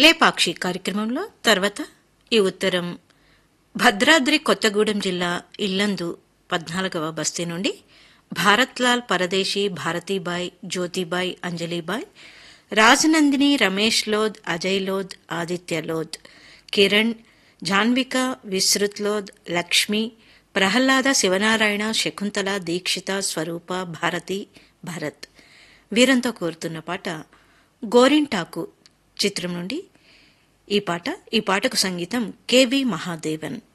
లేపాక్షి కార్యక్రమంలో తర్వాత ఈ ఉత్తరం భద్రాద్రి కొత్తగూడెం జిల్లా ఇల్లందు పద్నాలుగవ బస్తీ నుండి భారత్లాల్ పరదేశీ భారతీబాయ్ జ్యోతిబాయ్ అంజలిబాయ్ రాజనందిని రమేష్ లోద్ అజయ్ లోద్ ఆదిత్య లోద్ కిరణ్ జాన్విక విస్తృత్ లోద్ లక్ష్మి ప్రహ్లాద శివనారాయణ శకుంతల దీక్షిత స్వరూప భారతి భరత్ వీరంతో కోరుతున్న పాట గోరింటాకు చిత్రం నుండి ఈ పాట ఈ పాటకు సంగీతం కెవి మహాదేవన్